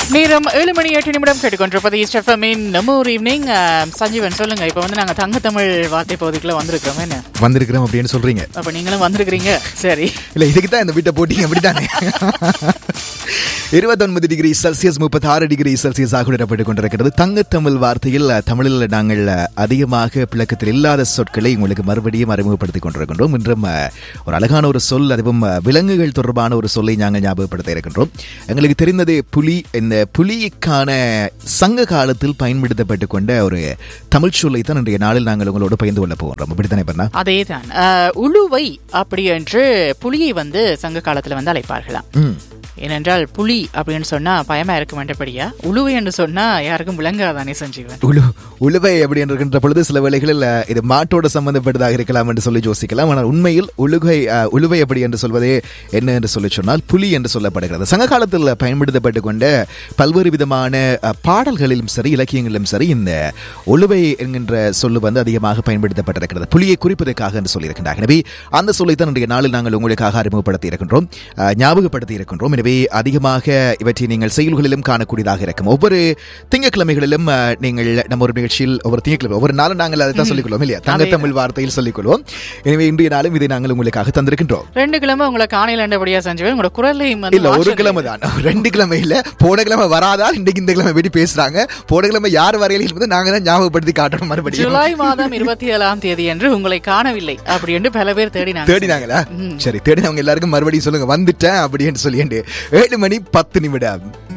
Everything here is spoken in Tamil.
நேரம் ஏழு மணி எட்டு நிமிடம் கேட்டுக்கொண்டிருப்பது இஸ்டஃபமின் நம்ம ஒரு ஈவினிங் சஞ்சீவன் சொல்லுங்க இப்போ வந்து நாங்க தங்க தமிழ் வார்த்தை பகுதிக்குள்ள வந்திருக்கிறோம் என்ன வந்திருக்கிறோம் அப்படின்னு சொல்றீங்க அப்ப நீங்களும் வந்திருக்கிறீங்க சரி இல்ல இதுக்கு தான் இந்த வீட்டை போட்டீங்க அப்படித்தானே இருபத்தொன்பது டிகிரி செல்சியஸ் முப்பத்தி ஆறு டிகிரி செல்சியஸ் ஆக இடப்பட்டுக் கொண்டிருக்கிறது தங்கத்தமிழ் வார்த்தையில் தமிழில் நாங்கள் அதிகமாக பிளக்கத்தில் இல்லாத சொற்களை உங்களுக்கு மறுபடியும் அறிமுகப்படுத்திக் கொண்டிருக்கின்றோம் இன்றும் அஹ், ஒரு அழகான ஒரு சொல் அதுவும் அஹ், விலங்குகள் தொடர்பான ஒரு சொல்லை நாங்கள் ஞாபகப்படுத்த இருக்கின்றோம் எங்களுக்கு தெரிந்தது புலி இந்த புலிக்கான சங்க காலத்தில் பயன்படுத்தப்பட்டு கொண்ட ஒரு தமிழ் சொல்லை தான் இன்றைய நாளில் நாங்கள் உங்களோடு பகிர்ந்து கொள்ள போகிறோம் அப்படித்தானே பண்ணா அதேதான் அஹ், உளுவை அப்படி என்று புலியை வந்து சங்க காலத்துல வந்து அழைப்பார்களாம் ம் ஏனென்றால் புலி அப்படின்னு சொன்னா பயமா இருக்க வேண்டபடியா உழுவை என்று சொன்னா யாருக்கும் விளங்காதானே சஞ்சீவன் உழு உழுவை அப்படி இருக்கின்ற பொழுது சில வேளைகளில் அஹ், இது மாட்டோட சம்பந்தப்பட்டதாக இருக்கலாம் என்று சொல்லி யோசிக்கலாம் ஆனால் உண்மையில் உழுகை அஹ், உழுவை அப்படி என்று சொல்வதே என்ன என்று சொல்லி சொன்னால் புலி என்று சொல்லப்படுகிறது சங்க காலத்தில் பயன்படுத்தப்பட்டு கொண்ட பல்வேறு விதமான அஹ், பாடல்களிலும் சரி இலக்கியங்களிலும் சரி இந்த உழுவை என்கின்ற சொல்லு வந்து அதிகமாக பயன்படுத்தப்பட்டிருக்கிறது புலியை குறிப்பதற்காக என்று சொல்லியிருக்கின்றார் எனவே அந்த சொல்லை தான் இன்றைய நாளில் நாங்கள் உங்களுக்காக அறிமுகப்படுத்தி இருக்கின்றோம் அஹ், ஞாபகப்படுத்தி இருக்கின்றோம் எனவே அதிகமாக இவற்றை நீங்கள் செயல்களிலும் காணக்கூடியதாக இருக்கும் ஒவ்வொரு திங்கட்கிழமைகளிலும் அஹ், நீங்கள் நம்ம ஒரு நிகழ்ச்சியில் ஒவ்வொரு திங்கட்கிழமை ஒவ்வொரு நாளும் நாங்கள் அதை தான் சொல்லிக்கொள்வோம் இல்லையா தங்கத்தமிழ் வார்த்தையில் சொல்லிக்கொள்வோம் எனவே இன்றைய நாளும் இதை நாங்கள் உங்களுக்காக தந்திருக்கின்றோம் ரெண்டு கிழமை உங்களை காணையில் ஆண்டபடியா சஞ்சீவன் உங்களோட குரலையும் வந்து இல்ல ஒரு மாற்றம் கிழமை தான் ரெண்டு கிழமை இல்ல போன கிழமை வராதால் இன்றைக்கு இந்த கிழமை பற்றி பேசுறாங்க போன கிழமை யார் வரையில என்பது நாங்க தான் ஞாபகப்படுத்தி காட்டணும் மறுபடியும் ஜூலை மாதம் இருபத்தி ஏழாம் தேதி என்று உங்களை காணவில்லை அப்படி என்று பல பேர் தேடினாங்க தேடினாங்களா சரி தேடினவங்க எல்லாருக்கும் மறுபடியும் சொல்லுங்க வந்துட்டேன் அப்படின்னு சொல்லிட்டு ஏழு மணி பத்து நிமிடம்